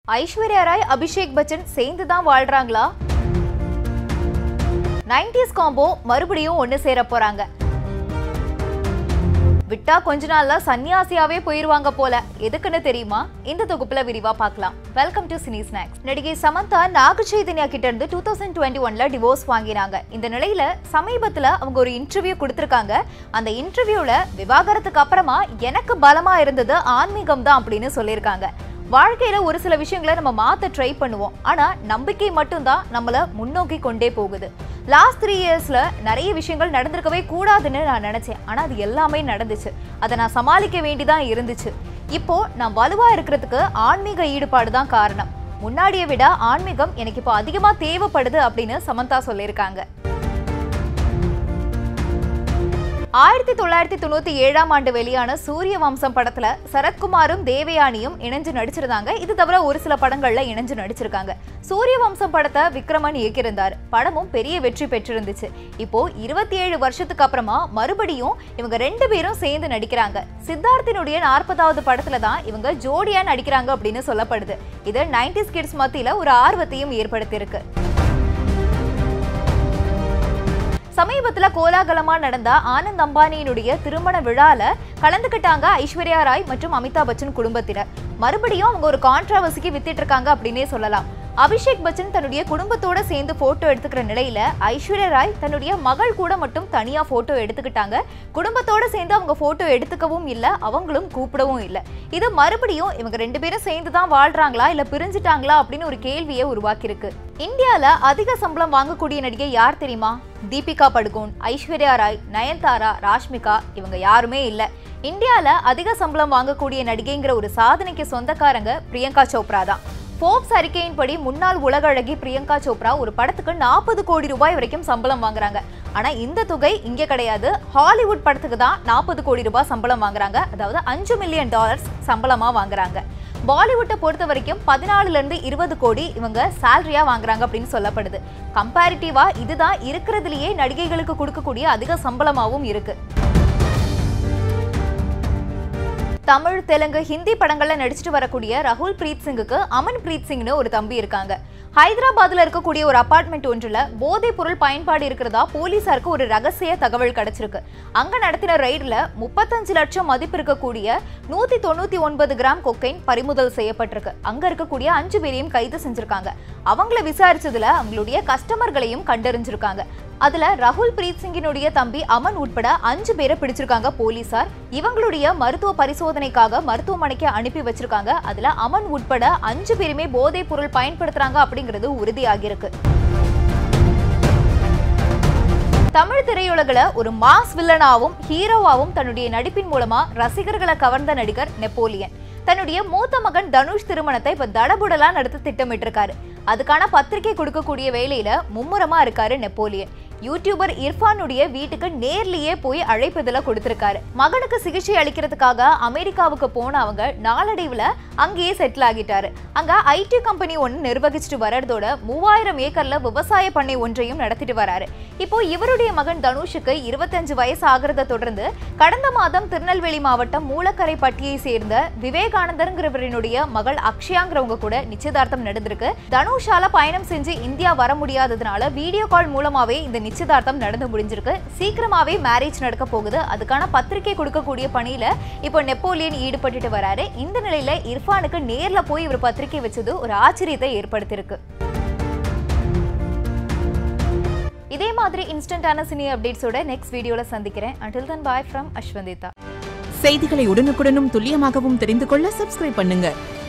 ஐஸ்வர்யா ராய் அபிஷேக் பச்சன் சேர்ந்து தான் வாழ்றாங்களா nineties combo மறுபடியும் ஒன்று சேர போறாங்க விட்டா கொஞ்ச நாள்ல சன்னியாசியாவே போயிருவாங்க போல எதுக்குன்னு தெரியுமா இந்த தொகுப்புல விரிவா பார்க்கலாம் வெல்கம் டு சினி ஸ்நாக்ஸ் நடிகை சமந்தா நாக சைதன்யா கிட்ட இருந்து டூ தௌசண்ட் டுவெண்ட்டி ஒன்ல டிவோர்ஸ் வாங்கினாங்க இந்த நிலையில சமீபத்துல அவங்க ஒரு இன்டர்வியூ கொடுத்திருக்காங்க அந்த இன்டர்வியூல விவாகரத்துக்கு அப்புறமா எனக்கு பலமா இருந்தது ஆன்மீகம் தான் அப்படின்னு சொல்லியிருக்காங்க வாழ்க்கையில ஒரு சில விஷயங்களை நம்ம மாத்த ட்ரை பண்ணுவோம் ஆனா நம்பிக்கை மட்டும்தான் நம்மள முன்னோக்கி கொண்டே போகுது லாஸ்ட் த்ரீ இயர்ஸ்ல நிறைய விஷயங்கள் நடந்திருக்கவே கூடாதுன்னு நான் நினைச்சேன் ஆனா அது எல்லாமே நடந்துச்சு அதை நான் சமாளிக்க வேண்டிதான் இருந்துச்சு இப்போ நான் வலுவா இருக்கிறதுக்கு ஆன்மீக ஈடுபாடு தான் காரணம் முன்னாடியை விட ஆன்மீகம் எனக்கு இப்போ அதிகமா தேவைப்படுது அப்படின்னு சமந்தா சொல்லியிருக்காங்க ஆயிரத்தி தொள்ளாயிரத்தி தொண்ணூத்தி ஏழாம் ஆண்டு வெளியான சூரிய வம்சம் படத்துல சரத்குமாரும் தேவயானியும் இணைஞ்சு நடிச்சிருந்தாங்க இது தவிர ஒரு சில படங்கள்ல இணைஞ்சு நடிச்சிருக்காங்க சூரிய வம்சம் படத்தை விக்ரமன் இயக்கியிருந்தார் படமும் பெரிய வெற்றி பெற்றிருந்துச்சு இப்போ இருபத்தி ஏழு வருஷத்துக்கு அப்புறமா மறுபடியும் இவங்க ரெண்டு பேரும் சேர்ந்து நடிக்கிறாங்க சித்தார்த்தினுடைய நாற்பதாவது படத்துல தான் இவங்க ஜோடியா நடிக்கிறாங்க அப்படின்னு சொல்லப்படுது இது நைன்டிஸ் கிட்ஸ் மத்தியில ஒரு ஆர்வத்தையும் ஏற்படுத்தியிருக்கு சமீபத்துல கோலாகலமா நடந்த ஆனந்த் அம்பானியினுடைய திருமண விழால கலந்துக்கிட்டாங்க ஐஸ்வர்யா ராய் மற்றும் அமிதாப் பச்சன் குடும்பத்தினர் மறுபடியும் அவங்க ஒரு கான்ட்ரவர்சிக்கு வித்திட்டு இருக்காங்க அப்படின்னே சொல்லலாம் அபிஷேக் பச்சன் தன்னுடைய குடும்பத்தோட சேர்ந்து போட்டோ எடுத்துக்கிற நிலையில ஐஸ்வர்யா ராய் தன்னுடைய மகள் கூட மட்டும் தனியா போட்டோ எடுத்துக்கிட்டாங்க குடும்பத்தோட சேர்ந்து அவங்க போட்டோ எடுத்துக்கவும் இல்ல அவங்களும் கூப்பிடவும் இல்ல இது மறுபடியும் இவங்க ரெண்டு பேரும் சேர்ந்து தான் வாழ்றாங்களா இல்ல பிரிஞ்சுட்டாங்களா அப்படின்னு ஒரு கேள்வியை உருவாக்கியிருக்கு இந்தியால அதிக சம்பளம் வாங்கக்கூடிய நடிகை யார் தெரியுமா தீபிகா படுகோன் ஐஸ்வர்யா ராய் நயன்தாரா ராஷ்மிகா இவங்க யாருமே இல்ல இந்தியால அதிக சம்பளம் வாங்கக்கூடிய நடிகைங்கிற ஒரு சாதனைக்கு சொந்தக்காரங்க பிரியங்கா சோப்ரா தான் ஃபோர்ப்ஸ் அறிக்கையின்படி முன்னாள் உலக அழகி பிரியங்கா சோப்ரா ஒரு படத்துக்கு நாற்பது கோடி ரூபாய் வரைக்கும் சம்பளம் வாங்குறாங்க ஆனா இந்த தொகை இங்க கிடையாது ஹாலிவுட் படத்துக்கு தான் நாற்பது கோடி ரூபாய் சம்பளம் வாங்குறாங்க அதாவது அஞ்சு மில்லியன் டாலர்ஸ் சம்பளமா வாங்குறாங்க பாலிவுட்டை பொறுத்த வரைக்கும் பதினாலுல இருந்து இருபது கோடி இவங்க சேலரியா வாங்குறாங்க அப்படின்னு சொல்லப்படுது கம்பேரிட்டிவா இதுதான் இருக்கிறதுலயே நடிகைகளுக்கு கொடுக்கக்கூடிய அதிக சம்பளமாவும் இருக்கு தமிழ் தெலுங்கு ஹிந்தி படங்கள்ல நடிச்சிட்டு வரக்கூடிய ரகுல் பிரீத் சிங்குக்கு அமன் பிரீத் சிங்னு ஒரு தம்பி இருக்காங்க ஹைதராபாத்ல இருக்கக்கூடிய ஒரு அபார்ட்மெண்ட் ஒன்றுல போதைப் பொருள் பயன்பாடு இருக்கிறதா போலீசாருக்கு ஒரு ரகசிய தகவல் கிடைச்சிருக்கு அங்க நடத்தின ரெய்டுல முப்பத்தஞ்சு லட்சம் மதிப்பு இருக்கக்கூடிய நூத்தி தொண்ணூத்தி ஒன்பது கிராம் கொக்கைன் பறிமுதல் செய்யப்பட்டிருக்கு அங்க இருக்கக்கூடிய அஞ்சு பேரையும் கைது செஞ்சிருக்காங்க அவங்கள விசாரிச்சதுல அவங்களுடைய கஸ்டமர்களையும் கண்டறிஞ்சிருக்காங்க அதுல ரகுல் பிரீத் சிங்கினுடைய தம்பி அமன் உட்பட அஞ்சு பேரை பிடிச்சிருக்காங்க போலீசார் இவங்களுடைய மருத்துவ பரிசோதனைக்காக மருத்துவமனைக்கு அனுப்பி வச்சிருக்காங்க அதுல அமன் உட்பட அஞ்சு பேருமே போதைப் பொருள் பயன்படுத்துறாங்க அப்படிங்கிறது உறுதியாகியிருக்கு தமிழ் திரையுலகில் ஒரு மாஸ் வில்லனாவும் ஹீரோவாவும் தன்னுடைய நடிப்பின் மூலமா ரசிகர்களை கவர்ந்த நடிகர் நெப்போலியன் தன்னுடைய மூத்த மகன் தனுஷ் திருமணத்தை இப்ப தடபுடலா நடத்த திட்டமிட்டிருக்காரு அதுக்கான பத்திரிகை கொடுக்கக்கூடிய வேலையில மும்முரமா இருக்காரு நெப்போலியன் யூடியூபர் இர்ஃபானுடைய வீட்டுக்கு நேர்லயே போய் அழைப்புதல கொடுத்திருக்காரு மகனுக்கு சிகிச்சை அளிக்கிறதுக்காக அமெரிக்காவுக்கு போன அவங்க நாளடைவுல அங்கேயே செட்டில் ஆகிட்டாரு அங்க ஐடி கம்பெனி ஒன்று நிர்வகிச்சுட்டு வர்றதோட மூவாயிரம் ஏக்கர்ல விவசாய பண்ணை ஒன்றையும் நடத்திட்டு வராரு இப்போ இவருடைய மகன் தனுஷுக்கு இருபத்தஞ்சு வயசு ஆகிறத தொடர்ந்து கடந்த மாதம் திருநெல்வேலி மாவட்டம் மூலக்கரை பட்டியை சேர்ந்த விவேகானந்தருங்கிறவரினுடைய மகள் அக்ஷயாங்கிறவங்க கூட நிச்சயதார்த்தம் நடந்திருக்கு தனுஷால பயணம் செஞ்சு இந்தியா வர முடியாததுனால வீடியோ கால் மூலமாவே இந்த நிச்சயதார்த்தம் நடந்து முடிஞ்சிருக்கு சீக்கிரமாவே மேரேஜ் நடக்க போகுது அதுக்கான பத்திரிகை கொடுக்கக்கூடிய பணியில இப்போ நெப்போலியன் ஈடுபட்டுட்டு வராரு இந்த நிலையில இர்ஃபானுக்கு நேர்ல போய் இவர் பத்திரிகை வச்சது ஒரு ஆச்சரியத்தை ஏற்படுத்தியிருக்கு இதே மாதிரி இன்ஸ்டன்டான சினி அப்டேட்ஸோட நெக்ஸ்ட் வீடியோல சந்திக்கிறேன் அண்டில் தன் பாய் ஃப்ரம் அஸ்வந்திதா செய்திகளை உடனுக்குடனும் துல்லியமாகவும் தெரிந்து கொள்ள சப்ஸ்கிரைப் பண்ணுங்க